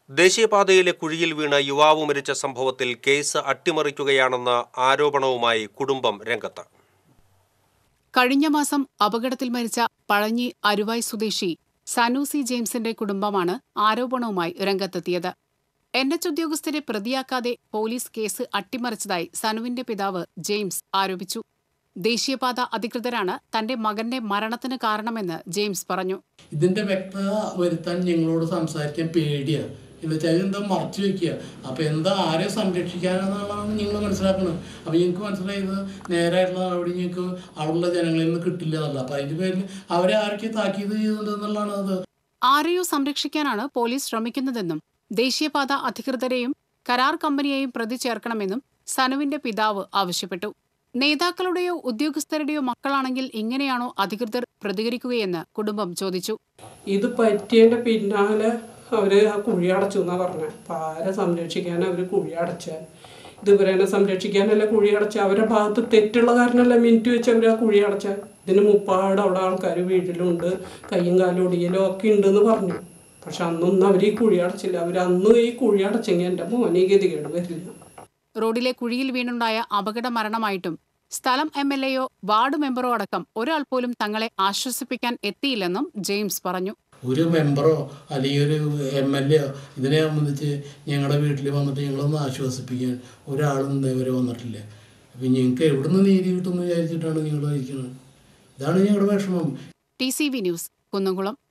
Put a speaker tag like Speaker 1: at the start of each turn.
Speaker 1: ദേശീയപാതയിലെ കുഴിയിൽ വീണ് യുവാവ് മരിച്ച സംഭവത്തിൽ കേസ് അട്ടിമറിക്കുകയാണെന്ന ആരോപണവുമായി കുടുംബം രംഗത്ത്
Speaker 2: കഴിഞ്ഞ മാസം അപകടത്തിൽ മരിച്ച പഴഞ്ഞി അരുവായ് സ്വദേശി സനൂസി ജെയിംസിന്റെ കുടുംബമാണ് ആരോപണവുമായി രംഗത്തെത്തിയത് എൻ എച്ച് ഉദ്യോഗസ്ഥരെ പ്രതിയാക്കാതെ പോലീസ് കേസ് അട്ടിമറിച്ചതായി സനുവിന്റെ പിതാവ് ജെയിംസ് ആരോപിച്ചു ദേശീയപാത അധികൃതരാണ് തന്റെ മകന്റെ മരണത്തിന് കാരണമെന്ന് ജെയിംസ് പറഞ്ഞു
Speaker 3: ഇതിന്റെ വ്യക്തത വരുത്താൻ ഞങ്ങളോട് സംസാരിക്കാൻ പേടിയാണ് എന്ന് വെച്ചാൽ എന്താ മറച്ചു വെക്കുക അപ്പൊ എന്താ ആരെ സംരക്ഷിക്കാനെന്നുള്ളതാണ് നിങ്ങൾ മനസ്സിലാക്കുന്നത് അപ്പൊ ഞങ്ങൾക്ക് മനസ്സിലായത് നേരായിട്ടുള്ള നടപടി ഞങ്ങൾക്ക് അവിടെയുള്ള ജനങ്ങളിൽ നിന്ന് കിട്ടില്ല എന്നല്ല അപ്പൊ അതിന്റെ പേരിൽ അവരെ ആരൊക്കെ താക്കീത് ചെയ്തിട്ടുണ്ടെന്നുള്ളതാണ് അത്
Speaker 2: ആരെയോ സംരക്ഷിക്കാനാണ് പോലീസ് ശ്രമിക്കുന്നതെന്നും ദേശീയപാത അധികൃതരെയും കരാർ കമ്പനിയെയും പ്രതി ചേർക്കണമെന്നും സനുവിന്റെ പിതാവ് ആവശ്യപ്പെട്ടു നേതാക്കളുടെയോ ഉദ്യോഗസ്ഥരുടെയോ മക്കളാണെങ്കിൽ ഇങ്ങനെയാണോ അധികൃതർ പ്രതികരിക്കുകയെന്ന് കുടുംബം ചോദിച്ചു
Speaker 4: ഇത് പറ്റിയതിൻ്റെ പിന്നാലെ അവർ ആ കുഴി അടച്ചു എന്നാണ് പറഞ്ഞത് അപ്പം ആരെ സംരക്ഷിക്കാൻ അവർ കുഴി അടച്ച ഇത് ഇവരെ സംരക്ഷിക്കാനല്ല കുഴി അടച്ച അവരുടെ ഭാഗത്ത് തെറ്റുള്ള കാരണമല്ല മിനിറ്റ് വെച്ച് അവർ ആ കുഴി അടച്ച ഇതിന് മുപ്പാട് അവിടെ ആൾക്കാർ വീട്ടിലുണ്ട് കയ്യും കാലും ഒടിയലും ഒക്കെ ഉണ്ടെന്ന് പറഞ്ഞു പക്ഷെ അന്നൊന്നും അവർ ഈ കുഴി അടച്ചില്ല അവർ അന്ന് ഈ കുഴി അടച്ചെങ്കിൽ എൻ്റെ മോനെ ഈ ഗതികേട് വരില്ല
Speaker 2: റോഡിലെ കുഴിയിൽ വീണുണ്ടായ അപകട മരണമായിട്ടും സ്ഥലം എം എൽ എയോ വാർഡ് മെമ്പറോ അടക്കം ഒരാൾ പോലും തങ്ങളെ ആശ്വസിപ്പിക്കാൻ എത്തിയില്ലെന്നും ജെയിംസ് പറഞ്ഞു
Speaker 3: ഒരു മെമ്പറോ അല്ലെങ്കിൽ ഒരു എം എൽ എയോ ഇതിനെ സംബന്ധിച്ച് ഞങ്ങളുടെ വീട്ടിൽ വന്നിട്ട് ഞങ്ങളൊന്ന് ആശ്വസിപ്പിക്കാൻ ഒരാളും ഇന്നേവരെ വന്നിട്ടില്ല അപ്പം ഞങ്ങൾക്ക് എവിടുന്ന് നീതി കിട്ടുമെന്ന് വിചാരിച്ചിട്ടാണ് ഞങ്ങൾ ഇരിക്കുന്നത് ഇതാണ് ഞങ്ങളുടെ വിഷമം
Speaker 2: T C V news Kunnamkulam